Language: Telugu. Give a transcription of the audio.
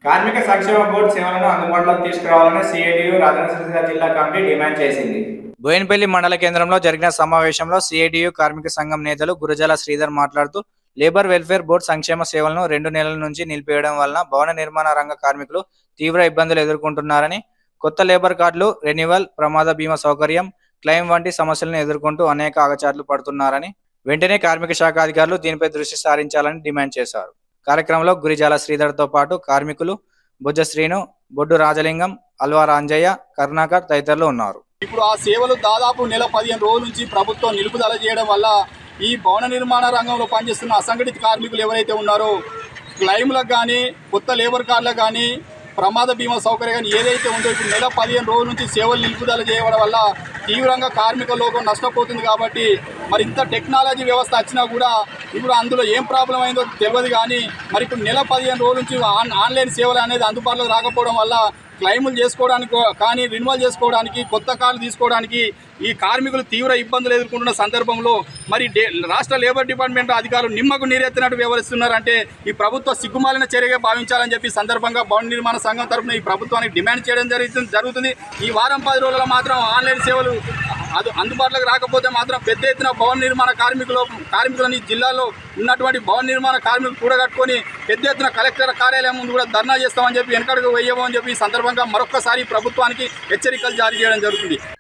కార్మిక సంక్షేమ బోర్డు సేవలను అందుబాటులోకి తీసుకురావాలని సిఐటియు రాజన్న జిల్లా కమిటీ డిమాండ్ చేసింది బోయినపల్లి మండల కేంద్రంలో జరిగిన సమావేశంలో సిఐటియు కార్మిక సంఘం నేతలు గురజాల శ్రీధర్ మాట్లాడుతూ లేబర్ వెల్ఫేర్ బోర్డు సంక్షేమ సేవలను రెండు నెలల నుంచి నిలిపివేయడం వలన భవన నిర్మాణ రంగ కార్మికులు తీవ్ర ఇబ్బందులు ఎదుర్కొంటున్నారని కొత్త లేబర్ కార్డులు రెన్యువల్ ప్రమాద బీమా సౌకర్యం క్లెయిమ్ వంటి సమస్యలను ఎదుర్కొంటూ అనేక అగచాట్లు పడుతున్నారని వెంటనే కార్మిక శాఖ అధికారులు దీనిపై దృష్టి సారించాలని డిమాండ్ చేశారు కార్యక్రమంలో గురిజాల శ్రీధర్తో పాటు కార్మికులు బుజ్జ శ్రీను బొడ్డు రాజలింగం అల్వార్ అంజయ్య కరుణాకర్ తదితరులు ఉన్నారు ఇప్పుడు ఆ సేవలు దాదాపు నెల పదిహేను రోజుల నుంచి ప్రభుత్వం నిలుపుదల చేయడం వల్ల ఈ భవన నిర్మాణ రంగంలో పనిచేస్తున్న అసంఘటిత కార్మికులు ఎవరైతే ఉన్నారో క్లైమ్లకు కానీ కొత్త లేబర్ కార్డులకు కానీ ప్రమాద బీమా సౌకర్యం కానీ ఏదైతే ఉందో ఇప్పుడు నెల పదిహేను రోజుల నుంచి సేవలు నిలుపుదల చేయడం వల్ల తీవ్రంగా కార్మిక లోకం నష్టపోతుంది కాబట్టి మరి ఇంత టెక్నాలజీ వ్యవస్థ వచ్చినా కూడా ఇప్పుడు అందులో ఏం ప్రాబ్లం అయిందో తెలియదు కానీ మరి ఇప్పుడు నెల పదిహేను రోజుల నుంచి ఆన్ ఆన్లైన్ సేవలు అనేది అందుబాటులోకి రాకపోవడం వల్ల క్లైములు చేసుకోవడానికి కానీ రిన్యువల్ చేసుకోవడానికి కొత్త కార్లు తీసుకోవడానికి ఈ కార్మికులు తీవ్ర ఇబ్బందులు ఎదుర్కొంటున్న సందర్భంలో మరి డే రాష్ట్ర లేబర్ డిపార్ట్మెంట్ అధికారులు నిమ్మకు నీరెత్తినట్టు వ్యవహరిస్తున్నారంటే ఈ ప్రభుత్వ సిగ్గుమాలిన చర్యగా భావించాలని చెప్పి సందర్భంగా భవన నిర్మాణ సంఘం తరఫున ఈ ప్రభుత్వానికి డిమాండ్ చేయడం జరుగుతుంది జరుగుతుంది ఈ వారం పది రోజుల్లో మాత్రం ఆన్లైన్ సేవలు అది అందుబాటులోకి రాకపోతే మాత్రం పెద్ద ఎత్తున భవన నిర్మాణ కార్మికులు కార్మికులని జిల్లాలో ఉన్నటువంటి భవన నిర్మాణ కార్మికులు కూడగట్టుకొని పెద్ద ఎత్తున కలెక్టర్ కార్యాలయం ముందు కూడా ధర్నా చేస్తామని చెప్పి వెనకడుగు వేయమని చెప్పి ఈ సందర్భంగా మరొక్కసారి ప్రభుత్వానికి హెచ్చరికలు జారీ చేయడం జరుగుతుంది